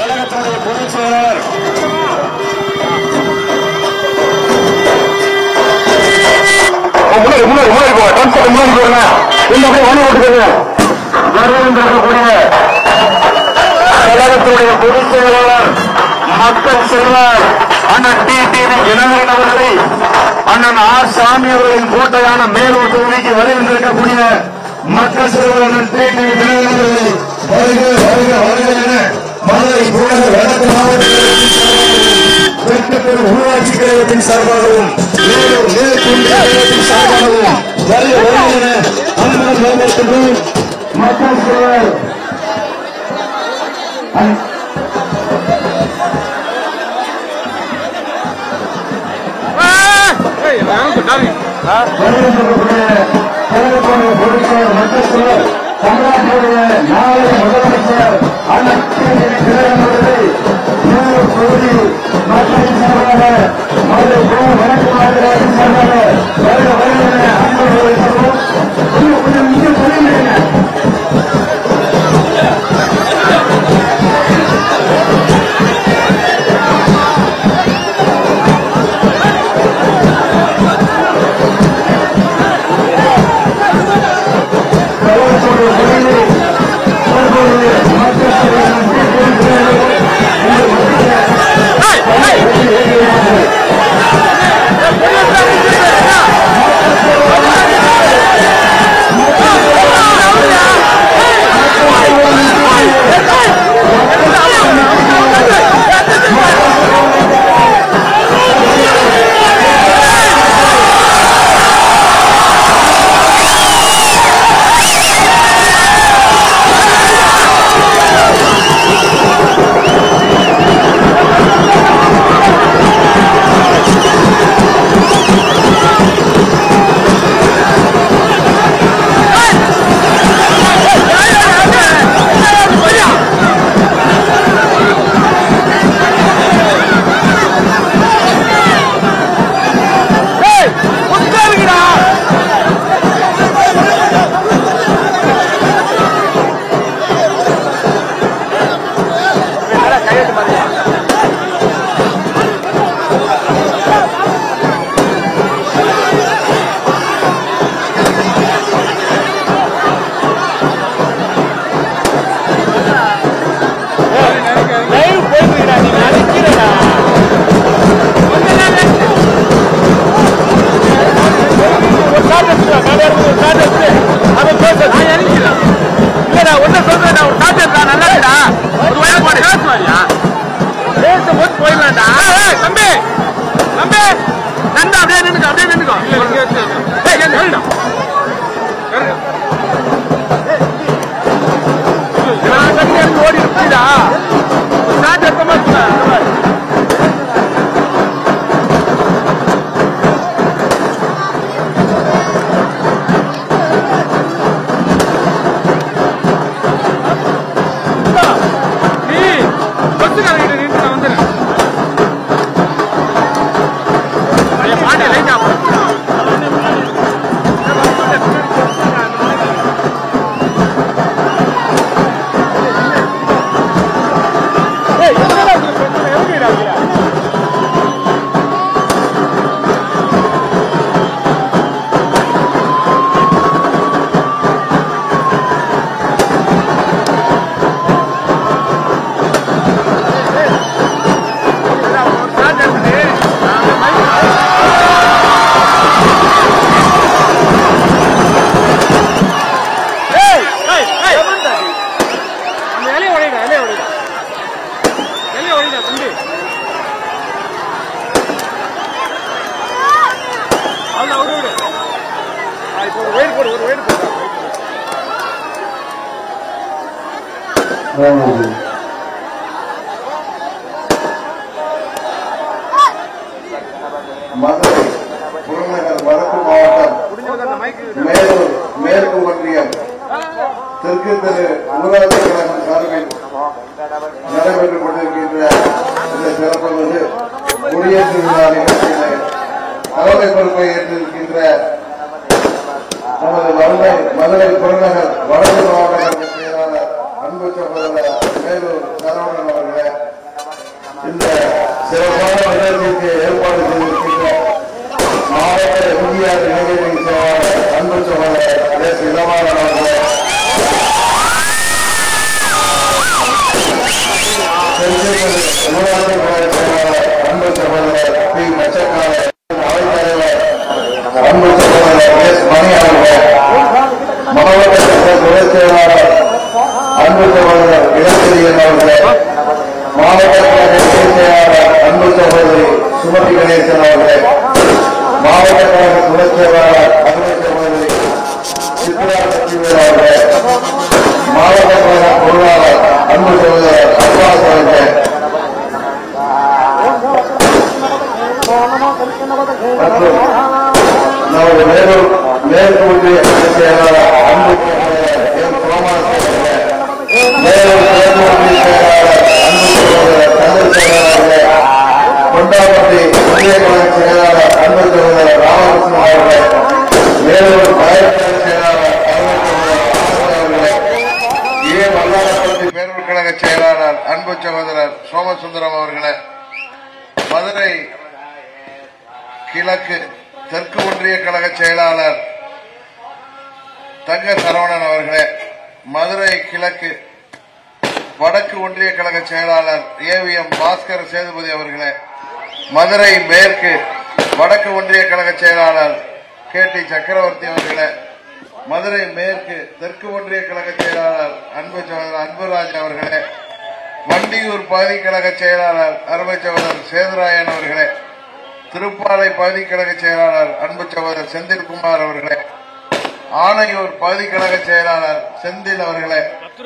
கழகத்தினுடைய பொதுச் செயலாளர் முன்னாடி முன்னாடி முன்னாடி போங்க டிரான்ஸ்போர்ட் முன்னாடி போடுங்க இந்த அப்படியே வண்டி ஓட்டுக்கோங்க வரவேற்கக்கூடிய கழகத்தினுடைய பொதுச் செயலாளர் மக்கள் செல்வர் அண்ணன் டி டிவி ஜனகரன் அவர்களை அண்ணன் ஆர் சாமி அவர்களின் கோட்டையான மேலூர் தொகுதிக்கு வருகின்றிருக்கக்கூடிய மக்கள் செல்வர் அண்ணன் டி டிவி ஜனகரன் அவர்களை வருக வருக வருக என மதுரை புகழ் வடக்கு மாவட்டத்தில் வெட்டப்பெறும் ஊராட்சி கழகத்தின் சார்பாகவும் மேலும் மேற்கொண்ட கழகத்தின் சார்பாகவும் வருக வருக என அன்புடன் வரவேற்கின்றோம் மக்கள் செல்வர் வருகின்றவர்களுடைய கழகத்தினுடைய பொதுச்செயலர் மக்கள் செல்வர் தமிழ்நாட்டுடைய நாளை முதலமைச்சர் அண்ணன் திரையரங்கு அவர்களை மேலூர் தொகுதி மக்களின் சார்பாக மதுரை புகழ் வடக்கு மாவட்டத்தின் சார்பாக வருக வருக என அன்போடு வரவேற்கிறோம். கொஞ்சம் கொஞ்சம் இங்கே குறையுங்க தம்பி தம்பி நண்டா அப்படியே நின்னுக்க அப்படியே நின்னுக்கோ ஏய், ஏய், நில்லுடா. நான் கட்டி எடுத்து ஓடி இருப்பீடா ஸ்டார்ட் எடுத்த மாதிரி நீ பஸ்ஸுக்காரங்கிட்ட நின்று நான் வந்துடுறேன் ஐயா பாண்டிய லைட்டா அந்த இலைய உடையிடா இலைய உடையிடா இலைய உடையிடா தம்பி அவ்வளோ ஒரு வீடு இப்போ ஒரு வயிறு போடு ஒரு வயிறு போடு மதுரை புறநகர் வடக்கு மாவட்டம் முடிஞ்சவங்க அந்த மைக்கு மேலூர் மேற்கு ஒன்றியம் தெற்கு தெரு ஊராட்சி கழகம் சார்பில் நடைபெற்றுக் கொண்டிருக்கின்ற இந்த சிறப்பு வந்து குடியேற்று விழா நிகழ்ச்சியிலே தலைமை பொறுப்பை ஏற்றிருக்கின்ற நமது மதுரை மதுரை புறநகர் வடக்கு மாவட்ட கழக செயலாளர் அன்பு சகோதரர் மேலூர் சரவணன் அவர்களே கழக துணை செயலாளர் அன்பு சகோதரர் இளஞ்செழியன் அவர்களே மாவட்ட கழக துணை செயலாளர் அன்பு சகோதரி சுமதி கணேசன் அவர்களே மாவட்ட கழக துணை செயலாளர் அன்பு சகோதரி சித்ரா சக்திவேல் அவர்களே மாவட்ட கழக பொருளாளர் அன்பு சகோதரர் அப்பாஸ் அவர்களே மற்றும் நமது மேலூர் மேற்கு ஒன்றிய கழக செயலாளர் அன்பு சகோதரர் எம் சோமாஸ் அவர்களே மேலூர் மேற்கு ஒன்றிய செயலாளர் அன்பு சகோதரர் சந்திரசேகர் அவர்களே கொண்டாப்பட்டி ஒன்றிய கழக செயலாளர் அன்பு சகோதரர் ராமகிருஷ்ணன் அவர்களே மேலூர் மாவட்ட செயலாளர் அன்பு சகோதரர் ஆனந்த் அவர்களே ஏ மல்லாரப்பட்டி பேரூர் கழக செயலாளர் அன்பு சகோதரர் சோமசுந்தரம் அவர்களே மதுரை கிழக்கு தெற்கு ஒன்றிய கழக செயலாளர் தங்க சரவணன் அவர்களே மதுரை கிழக்கு வடக்கு ஒன்றிய கழக செயலாளர் ஏவிஎம் பாஸ்கர் சேதுபதி அவர்களே மதுரை மேற்கு வடக்கு ஒன்றிய கழக செயலாளர் கே டி சக்கரவர்த்தி அவர்களே மதுரை மேற்கு தெற்கு ஒன்றிய கழக செயலாளர் அன்பு சகோதரர் அன்புராஜ் அவர்களே வண்டியூர் பகுதி கழக செயலாளர் அருமை சகோதரர் சேதுராயன் அவர்களே திருப்பாலை பகுதி கழக செயலாளர் அன்பு சகோதரர் செந்தில்குமார் அவர்களே ஆணையூர் பகுதி கழக செயலாளர் செந்தில் அவர்களே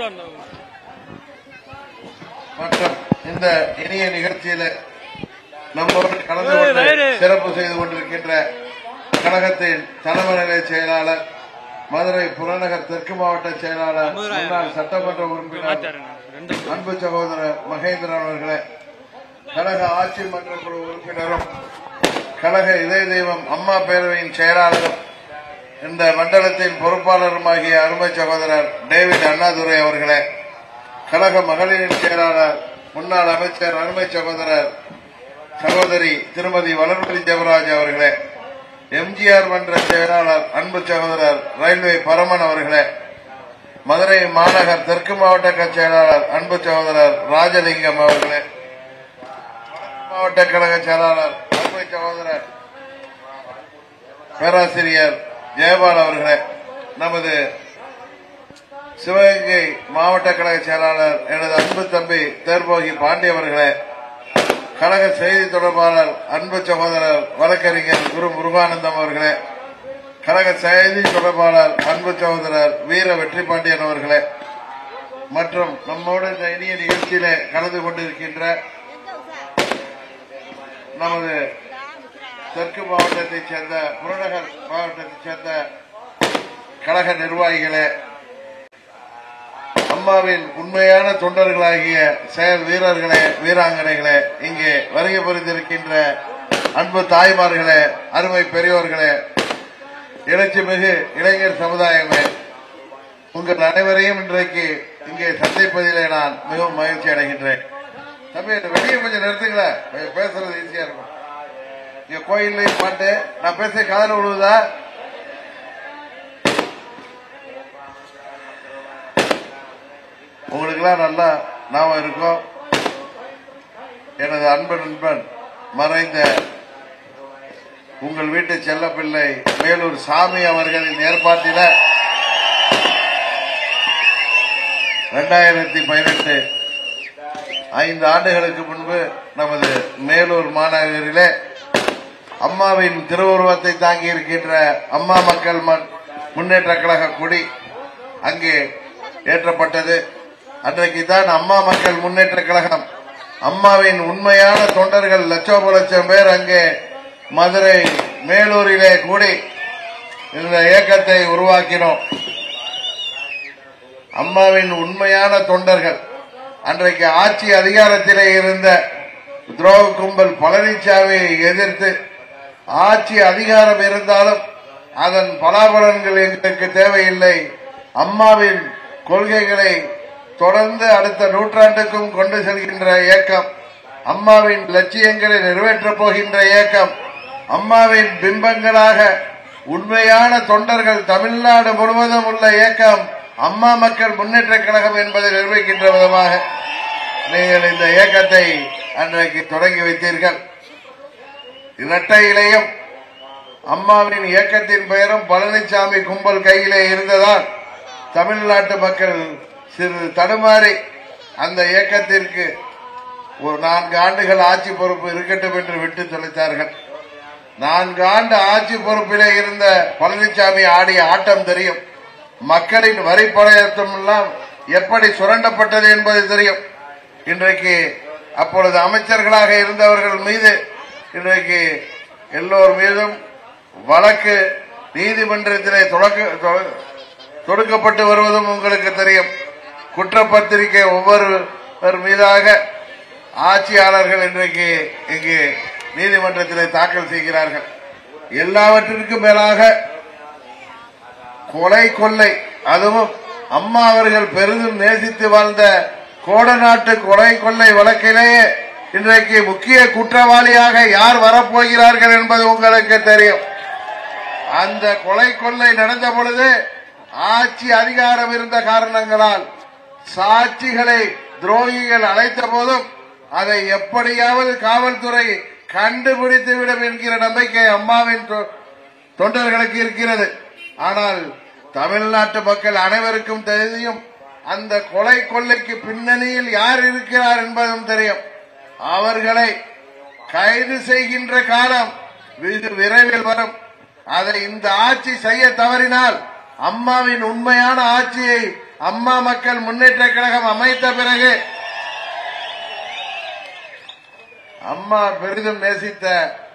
மற்றும் இந்த இனிய நிகழ்ச்சியில நம்மோடு கலந்து கொண்டு சிறப்பு செய்து கொண்டிருக்கின்ற கழகத்தின் தலைமை நிலைய செயலாளர் மதுரை புறநகர் தெற்கு மாவட்ட செயலாளர் முன்னாள் சட்டமன்ற உறுப்பினர் அன்பு சகோதரர் மகேந்திரன் அவர்களே கழக ஆட்சி மன்ற குழு உறுப்பினரும் கழக இதய தெய்வம் அம்மா பேரவையின் செயலாளரும் இந்த மண்டலத்தின் பொறுப்பாளருமாகிய அருமை சகோதரர் டேவிட் அண்ணாதுரை அவர்களே கழக மகளிரின் செயலாளர் முன்னாள் அமைச்சர் அருமை சகோதரர் சகோதரி திருமதி வளர்மதி தேவராஜ் அவர்களே எம்ஜிஆர் மன்ற செயலாளர் அன்பு சகோதரர் ரயில்வே பரமன் அவர்களே மதுரை மாநகர் தெற்கு மாவட்ட கட்சி செயலாளர் அன்பு சகோதரர் ராஜலிங்கம் அவர்களே மாவட்ட கழக செயலாளர் அன்பு சகோதரர் பேராசிரியர் ஜெயபால் அவர்களே நமது சிவகங்கை மாவட்ட கழக செயலாளர் எனது அன்பு தம்பி தேர்போகி பாண்டி அவர்களே கழக செய்தி தொடர்பாளர் அன்பு சகோதரர் வழக்கறிஞர் குரு முருகானந்தம் அவர்களே கழக செய்தி தொடர்பாளர் அன்பு சகோதரர் வீர வெற்றி பாண்டியன் அவர்களே மற்றும் நம்மோடு இந்த இனிய நிகழ்ச்சியிலே கலந்து கொண்டிருக்கின்ற நமது தெற்கு மாவட்டத்தைச் சேர்ந்த புறநகர் மாவட்டத்தைச் சேர்ந்த கழக நிர்வாகிகளே அம்மாவின் உண்மையான தொண்டர்களாகிய செயல் வீரர்களே வீராங்கனைகளே இங்கே வருகை புரிந்திருக்கின்ற அன்பு தாய்மார்களே அருமை பெரியோர்களே எழுச்சி மிகு இளைஞர் சமுதாயமே உங்கள் அனைவரையும் இன்றைக்கு இங்கே சந்திப்பதிலே நான் மிகவும் மகிழ்ச்சி அடைகின்றேன் தம்பி இந்த வெளியே கொஞ்சம் நிறுத்துங்களேன் கொஞ்சம் பேசுறது ஈஸியா இருக்கும் இங்க கோயில்லையும் பாட்டு நான் பேச காதல விழுவுதா உங்களுக்கெல்லாம் நல்லா ஞாபகம் இருக்கும் எனது அன்பு நண்பன் மறைந்த உங்கள் வீட்டு செல்லப்பிள்ளை மேலூர் சாமி அவர்களின் ஏற்பாட்டில இரண்டாயிரத்தி பதினெட்டு ஐந்து ஆண்டுகளுக்கு முன்பு நமது மேலூர் மாநகரிலே அம்மாவின் திருவுருவத்தை தாங்கி இருக்கின்ற அம்மா மக்கள் மன்- முன்னேற்ற கழக கொடி அங்கே ஏற்றப்பட்டது அன்றைக்கு தான் அம்மா மக்கள் முன்னேற்ற கழகம் அம்மாவின் உண்மையான தொண்டர்கள் லட்சோப லட்சம் பேர் அங்கே மதுரை மேலூரிலே கூடி இந்த இயக்கத்தை உருவாக்கினோம் அம்மாவின் உண்மையான தொண்டர்கள் அன்றைக்கு ஆட்சி அதிகாரத்திலே இருந்த துரோக கும்பல் பழனிசாமியை எதிர்த்து ஆட்சி அதிகாரம் இருந்தாலும் அதன் பலாபலன்கள் எங்களுக்கு தேவையில்லை அம்மாவின் கொள்கைகளை தொடர்ந்து அடுத்த நூற்றாண்டுக்கும் கொண்டு செல்கின்ற இயக்கம் அம்மாவின் லட்சியங்களை நிறைவேற்றப் போகின்ற இயக்கம் அம்மாவின் பிம்பங்களாக உண்மையான தொண்டர்கள் தமிழ்நாடு முழுவதும் உள்ள இயக்கம் அம்மா மக்கள் முன்னேற்ற கழகம் என்பதை நிர்வகிக்கின்ற விதமாக நீங்கள் இந்த இயக்கத்தை அன்றைக்கு தொடங்கி வைத்தீர்கள் இரட்டையிலையும் அம்மாவின் இயக்கத்தின் பெயரும் பழனிசாமி கும்பல் கையிலே இருந்ததால் தமிழ்நாட்டு மக்கள் சிறு தடுமாறி அந்த இயக்கத்திற்கு ஒரு நான்கு ஆண்டுகள் ஆட்சி பொறுப்பு இருக்கட்டும் என்று விட்டு தொலைத்தார்கள் நான்கு ஆண்டு ஆட்சி பொறுப்பிலே இருந்த பழனிசாமி ஆடிய ஆட்டம் தெரியும் மக்களின் வரி படையத்தம் எல்லாம் எப்படி சுரண்டப்பட்டது என்பது தெரியும் இன்றைக்கு அப்பொழுது அமைச்சர்களாக இருந்தவர்கள் மீது இன்றைக்கு எல்லோர் மீதும் வழக்கு நீதிமன்றத்திலே தொடக்க- தொ- தொடுக்கப்பட்டு வருவதும் உங்களுக்கு தெரியும் குற்றப்பத்திரிகை ஒவ்வொருவர் மீதாக ஆட்சியாளர்கள் இன்றைக்கு இங்கு நீதிமன்றத்திலே தாக்கல் செய்கிறார்கள் எல்லாவற்றிற்கும் மேலாக கொலை கொள்ளை அதுவும் அம்மா அவர்கள் பெரிதும் நேசித்து வாழ்ந்த கோடநாட்டு கொலை கொள்ளை வழக்கிலேயே இன்றைக்கு முக்கிய குற்றவாளியாக யார் வரப்போகிறார்கள் என்பது உங்களுக்கு தெரியும் அந்த கொலை கொள்ளை நடந்த பொழுது ஆட்சி அதிகாரம் இருந்த காரணங்களால் சாட்சிகளை துரோகிகள் அழைத்த போதும் அதை எப்படியாவது காவல்துறை கண்டுபிடித்து விடும் என்கிற நம்பிக்கை அம்மாவின் தொ- தொண்டர்களுக்கு இருக்கிறது ஆனால் தமிழ்நாட்டு மக்கள் அனைவருக்கும் தெரியும் அந்த கொலை கொள்ளைக்கு பின்னணியில் யார் இருக்கிறார் என்பதும் தெரியும் அவர்களை கைது செய்கின்ற காலம் வெகு விரைவில் வரும் அதை இந்த ஆட்சி செய்ய தவறினால் அம்மாவின் உண்மையான ஆட்சியை அம்மா மக்கள் முன்னேற்ற கழகம் அமைத்த பிறகு அம்மா பெரிதும் நேசித்த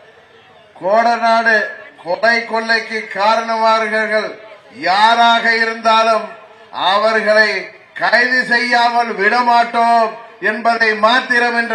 கோடநாடு கொலை கொள்ளைக்கு காரணமார்கள் யாராக இருந்தாலும் அவர்களை கைது செய்யாமல் விடமாட்டோம் என்பதை மாத்திரம் என்ற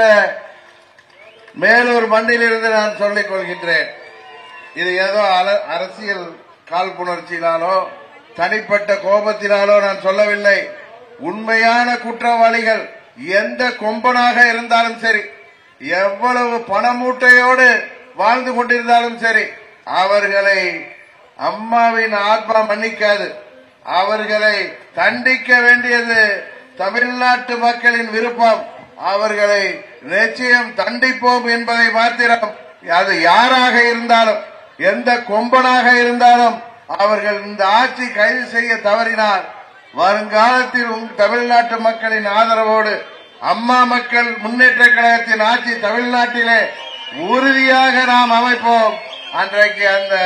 மேலூர் மண்ணிலிருந்து நான் சொல்லிக் கொள்கின்றேன் இது ஏதோ அல- அரசியல் காழ்ப்புணர்ச்சியினாலோ தனிப்பட்ட கோபத்தினாலோ நான் சொல்லவில்லை உண்மையான குற்றவாளிகள் எந்த கொம்பனாக இருந்தாலும் சரி எவ்வளவு பணமூட்டையோடு வாழ்ந்து கொண்டிருந்தாலும் சரி அவர்களை அம்மாவின் ஆத்மா மன்னிக்காது அவர்களை தண்டிக்க வேண்டியது தமிழ்நாட்டு மக்களின் விருப்பம் அவர்களை நிச்சயம் தண்டிப்போம் என்பதை மாத்திரம் அது யாராக இருந்தாலும் எந்த கொம்பனாக இருந்தாலும் அவர்கள் இந்த ஆட்சி கைது செய்ய தவறினால் வருங்காலத்தில் உங் தமிழ்நாட்டு மக்களின் ஆதரவோடு அம்மா மக்கள் முன்னேற்ற கழகத்தின் ஆட்சி தமிழ்நாட்டிலே உறுதியாக நாம் அமைப்போம் அன்றைக்கு அந்த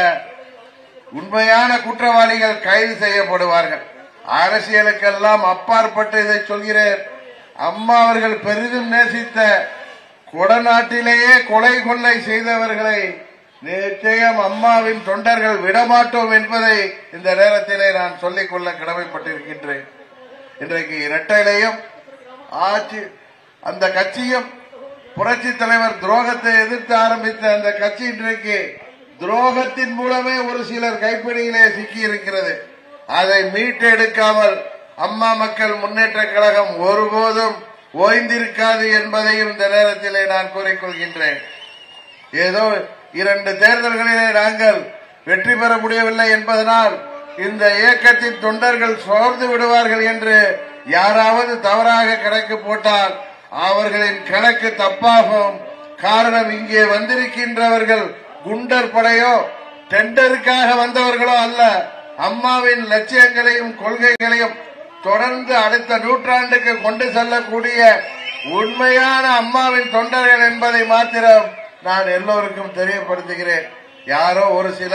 உண்மையான குற்றவாளிகள் கைது செய்யப்படுவார்கள் அரசியலுக்கெல்லாம் அப்பாற்பட்டு இதை சொல்கிறேன் அம்மா அவர்கள் பெரிதும் நேசித்த கொடநாட்டிலேயே கொலை கொள்ளை செய்தவர்களை நிச்சயம் அம்மாவின் தொண்டர்கள் விடமாட்டோம் என்பதை இந்த நேரத்திலே நான் சொல்லிக்கொள்ள கடமைப்பட்டிருக்கின்றேன் இன்றைக்கு இரட்டையிலையும் ஆட்சி அந்த கட்சியும் புரட்சி தலைவர் துரோகத்தை எதிர்த்து ஆரம்பித்த அந்த கட்சி இன்றைக்கு துரோகத்தின் மூலமே ஒரு சிலர் கைப்பிடியிலே சிக்கி இருக்கிறது அதை மீட்டெடுக்காமல் அம்மா மக்கள் முன்னேற்ற கழகம் ஒருபோதும் ஓய்ந்திருக்காது என்பதையும் இந்த நேரத்திலே நான் கூறிக்கொள்கின்றேன் ஏதோ இரண்டு தேர்தல்களிலே நாங்கள் வெற்றி பெற முடியவில்லை என்பதனால் இந்த இயக்கத்தின் தொண்டர்கள் சோர்ந்து விடுவார்கள் என்று யாராவது தவறாக கணக்கு போட்டால் அவர்களின் கணக்கு தப்பாகும் காரணம் இங்கே வந்திருக்கின்றவர்கள் குண்டர் படையோ டெண்டருக்காக வந்தவர்களோ அல்ல அம்மாவின் லட்சியங்களையும் கொள்கைகளையும் தொடர்ந்து அடுத்த நூற்றாண்டுக்கு கொண்டு செல்லக்கூடிய உண்மையான அம்மாவின் தொண்டர்கள் என்பதை மாத்திரம் நான் எல்லோருக்கும் தெரியப்படுத்துகிறேன் யாரோ ஒரு சில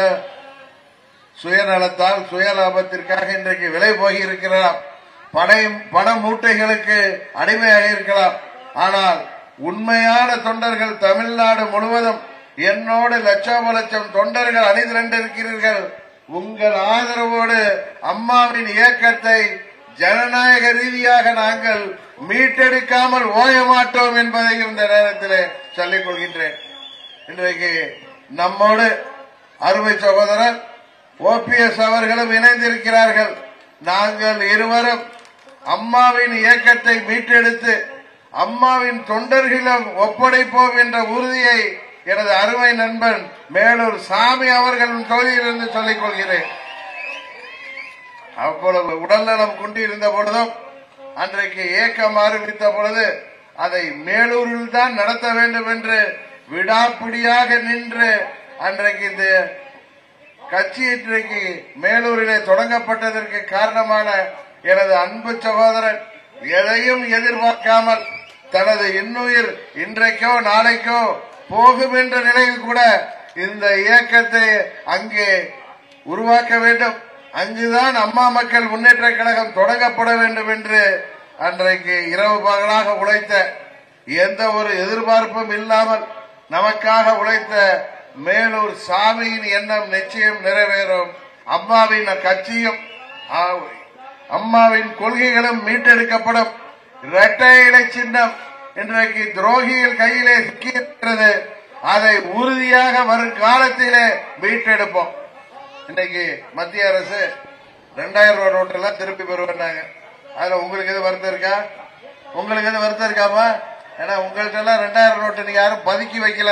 சுயநலத்தால் சுயலாபத்திற்காக இன்றைக்கு விலை போகி இருக்கலாம் படை பண மூட்டைகளுக்கு அடிமையாக இருக்கலாம் ஆனால் உண்மையான தொண்டர்கள் தமிழ்நாடு முழுவதும் என்னோடு லட்சோப லட்சம் தொண்டர்கள் அணிதிரண்டிருக்கிறீர்கள் உங்கள் ஆதரவோடு அம்மாவின் இயக்கத்தை ஜனநாயக ரீதியாக நாங்கள் மீட்டெடுக்காமல் ஓய மாட்டோம் என்பதையும் இந்த நேரத்தில் சொல்லிக் கொள்கின்றேன் இன்றைக்கு நம்மோடு அருமை சகோதரர் ஓபிஎஸ் அவர்களும் இணைந்திருக்கிறார்கள் நாங்கள் இருவரும் அம்மாவின் இயக்கத்தை மீட்டெடுத்து அம்மாவின் தொண்டர்களிடம் ஒப்படைப்போம் என்ற உறுதியை எனது அருமை நண்பன் மேலூர் சாமி அவர்களின் தொகுதியிலிருந்து சொல்லிக் கொள்கிறேன் அவ்வளவு உடல்நலம் கொண்டிருந்த பொழுதும் அன்றைக்கு ஏக்கம் ஆரம்பித்த பொழுது அதை மேலூரில் தான் நடத்த வேண்டும் என்று விடாப்பிடியாக நின்று அன்றைக்கு இந்த கட்சி இன்றைக்கு மேலூரிலே தொடங்கப்பட்டதற்கு காரணமான எனது அன்பு சகோதரன் எதையும் எதிர்பார்க்காமல் தனது இன்னுயிர் இன்றைக்கோ நாளைக்கோ போகும் என்ற நிலையில் கூட இந்த இயக்கத்தை அங்கே உருவாக்க வேண்டும் அங்குதான் அம்மா மக்கள் முன்னேற்ற கழகம் தொடங்கப்பட வேண்டும் என்று அன்றைக்கு இரவு பகலாக உழைத்த எந்த ஒரு எதிர்பார்ப்பும் இல்லாமல் நமக்காக உழைத்த மேலூர் சாமியின் எண்ணம் நிச்சயம் நிறைவேறும் அம்மாவின் கட்சியும் ஆ, அம்மாவின் கொள்கைகளும் மீட்டெடுக்கப்படும் இரட்டை இலை சின்னம் இன்றைக்கு துரோகிகள் கையிலே சிக்கியிருக்கிறது அதை உறுதியாக வரும் காலத்திலே மீட்டெடுப்போம் இன்னைக்கு மத்திய அரசு ரெண்டாயிரம் ரூபாய் நோட்டு எல்லாம் திருப்பி பெறுவாங்க அதுல உங்களுக்கு எது வருத்தம் இருக்கா உங்களுக்கு எது வருத்தம் இருக்காமா ஏன்னா உங்கள்ட்ட எல்லாம் ரெண்டாயிரம் நோட்டு நீங்க யாரும் பதுக்கி வைக்கல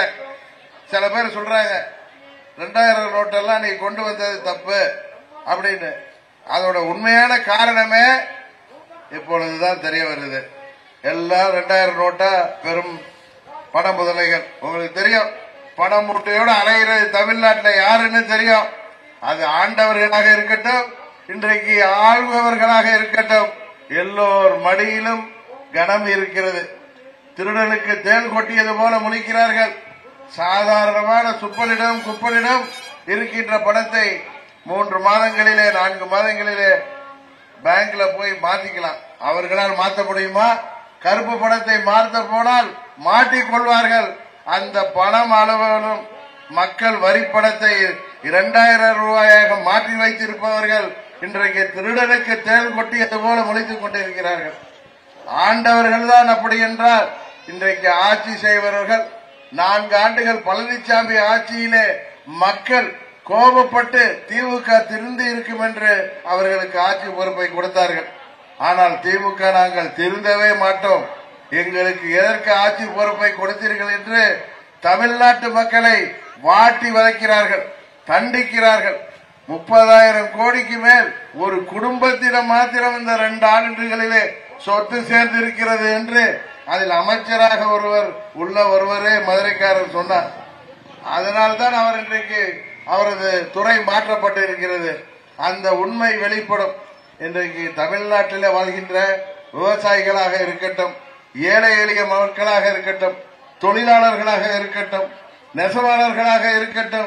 சில பேர் சொல்றாங்க ரெண்டாயிரம் நோட்டெல்லாம் நீ கொண்டு வந்தது தப்பு அப்படின்னு அதோட உண்மையான காரணமே இப்பொழுதுதான் தெரிய வருது எல்லாம் ரெண்டாயிரம் நோட்டா பெரும் பண முதலைகள் உங்களுக்கு தெரியும் பண மூட்டையோட அலைகிறது தமிழ்நாட்டில் யாருன்னு தெரியும் அது ஆண்டவர்களாக இருக்கட்டும் இன்றைக்கு ஆள்பவர்களாக இருக்கட்டும் எல்லோர் மடியிலும் கனம் இருக்கிறது திருடனுக்கு தேள் கொட்டியது போல முழிக்கிறார்கள் சாதாரணமான சுப்பலிடம் குப்பலிடம் இருக்கின்ற பணத்தை மூன்று மாதங்களிலே நான்கு மாதங்களிலே பேங்க்ல போய் மாத்திக்கலாம் அவர்களால் மாற்ற முடியுமா கருப்பு பணத்தை மாற்ற போனால் மாட்டிக் கொள்வார்கள் அந்த பணம் அளவிலும் மக்கள் வரி பணத்தை இரண்டாயிரம் ரூபாயாக மாற்றி வைத்திருப்பவர்கள் இன்றைக்கு திருடனுக்கு தேள் கொட்டியது போல முழித்துக் கொண்டிருக்கிறார்கள் ஆண்டவர்கள் தான் அப்படி என்றால் இன்றைக்கு ஆட்சி செய்பவர்கள் நான்கு ஆண்டுகள் பழனிசாமி ஆட்சியிலே மக்கள் கோபப்பட்டு திமுக திருந்து இருக்கும் என்று அவர்களுக்கு ஆட்சி பொறுப்பை கொடுத்தார்கள் ஆனால் திமுக நாங்கள் திருந்தவே மாட்டோம் எங்களுக்கு எதற்கு ஆட்சி பொறுப்பை கொடுத்தீர்கள் என்று தமிழ்நாட்டு மக்களை வாட்டி வதைக்கிறார்கள் தண்டிக்கிறார்கள் முப்பதாயிரம் கோடிக்கு மேல் ஒரு குடும்பத்திடம் மாத்திரம் இந்த ரெண்டு ஆண்டுகளிலே சொத்து சேர்ந்திருக்கிறது என்று அதில் அமைச்சராக ஒருவர் உள்ள ஒருவரே மதுரைக்காரர் சொன்னார் அதனால்தான் அவர் இன்றைக்கு அவரது துறை மாற்றப்பட்டு இருக்கிறது அந்த உண்மை வெளிப்படும் இன்றைக்கு தமிழ்நாட்டிலே வாழ்கின்ற விவசாயிகளாக இருக்கட்டும் ஏழை எளிய மக்களாக இருக்கட்டும் தொழிலாளர்களாக இருக்கட்டும் நெசவாளர்களாக இருக்கட்டும்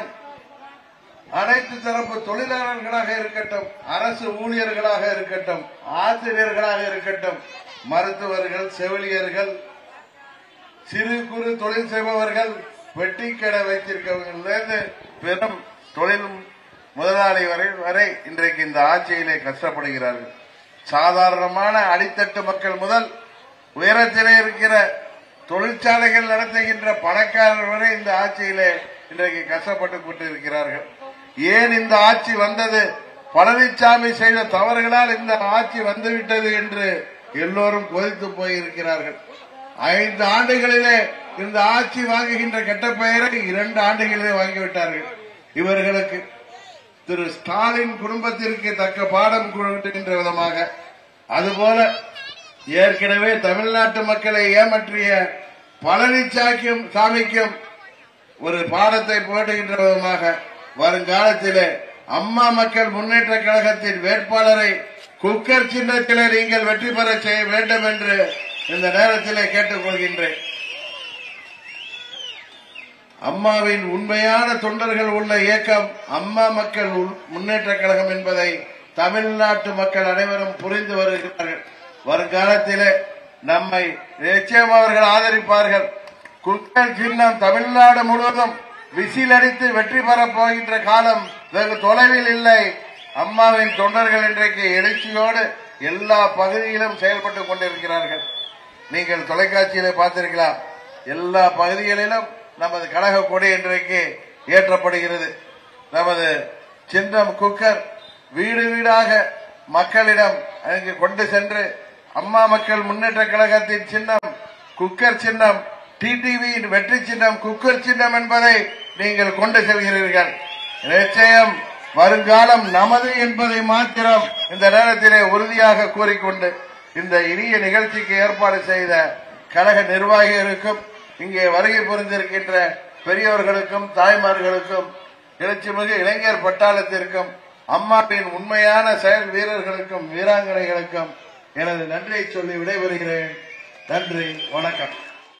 அனைத்து தரப்பு தொழிலாளர்களாக இருக்கட்டும் அரசு ஊழியர்களாக இருக்கட்டும் ஆசிரியர்களாக இருக்கட்டும் மருத்துவர்கள் செவிலியர்கள் சிறு குறு தொழில் செய்பவர்கள் வெட்டி கடை வைத்திருக்கவங்களிலிருந்து பெரும் தொழில் முதலாளி வரை வரை இன்றைக்கு இந்த ஆட்சியிலே கஷ்டப்படுகிறார்கள் சாதாரணமான அடித்தட்டு மக்கள் முதல் உயரத்திலே இருக்கிற தொழிற்சாலைகள் நடத்துகின்ற பணக்காரர் வரை இந்த ஆட்சியிலே இன்றைக்கு கஷ்டப்பட்டு கொண்டிருக்கிறார்கள் ஏன் இந்த ஆட்சி வந்தது பழனிசாமி செய்த தவறுகளால் இந்த ஆட்சி வந்துவிட்டது என்று எல்லோரும் கொதித்து போயிருக்கிறார்கள் ஐந்து ஆண்டுகளிலே இந்த ஆட்சி வாங்குகின்ற கெட்ட பெயரை இரண்டு ஆண்டுகளிலே வாங்கிவிட்டார்கள் இவர்களுக்கு திரு ஸ்டாலின் குடும்பத்திற்கு தக்க பாடம் கொடுக்கின்ற விதமாக அதுபோல ஏற்கனவே தமிழ்நாட்டு மக்களை ஏமாற்றிய பழனிசாமிக்கும் சாமிக்கும் ஒரு பாடத்தை போடுகின்ற விதமாக வருங்காலத்திலே அம்மா மக்கள் முன்னேற்ற கழகத்தின் வேட்பாளரை குக்கர் சின்னத்திலே நீங்கள் வெற்றி பெற செய்ய வேண்டும் என்று இந்த நேரத்திலே கேட்டுக்கொள்கின்றேன் அம்மாவின் உண்மையான தொண்டர்கள் உள்ள இயக்கம் அம்மா மக்கள் உள்- முன்னேற்ற கழகம் என்பதை தமிழ்நாட்டு மக்கள் அனைவரும் புரிந்து வருகிறார்கள் வருங்காலத்திலே நம்மை நிச்சயம் அவர்கள் ஆதரிப்பார்கள் குக்கர் சின்னம் தமிழ்நாடு முழுவதும் விசில் அடித்து வெற்றி பெறப் போகின்ற காலம் வெகு தொலைவில் இல்லை அம்மாவின் தொண்டர்கள் இன்றைக்கு எழுச்சியோடு எல்லா பகுதியிலும் செயல்பட்டுக் கொண்டிருக்கிறார்கள் நீங்கள் தொலைக்காட்சியிலே பார்த்திருக்கலாம் எல்லா பகுதிகளிலும் நமது கழக கொடி இன்றைக்கு ஏற்றப்படுகிறது நமது சின்னம் குக்கர் வீடு வீடாக மக்களிடம் அங்கு கொண்டு சென்று அம்மா மக்கள் முன்னேற்ற கழகத்தின் சின்னம் குக்கர் சின்னம் டிடிவியின் வெற்றி சின்னம் குக்கர் சின்னம் என்பதை நீங்கள் கொண்டு செல்கிறீர்கள் நிச்சயம் வருங்காலம் நமது என்பதை மாத்திரம் இந்த நேரத்திலே உறுதியாக கூறிக்கொண்டு இந்த இனிய நிகழ்ச்சிக்கு ஏற்பாடு செய்த கழக நிர்வாகிகளுக்கும் இங்கே வருகை புரிந்திருக்கின்ற பெரியோர்களுக்கும் தாய்மார்களுக்கும் எழுச்சிமிகு இளைஞர் பட்டாளத்திற்கும் அம்மாவின் உண்மையான செயல் வீரர்களுக்கும் வீராங்கனைகளுக்கும் எனது நன்றியை சொல்லி விடைபெறுகிறேன் நன்றி வணக்கம்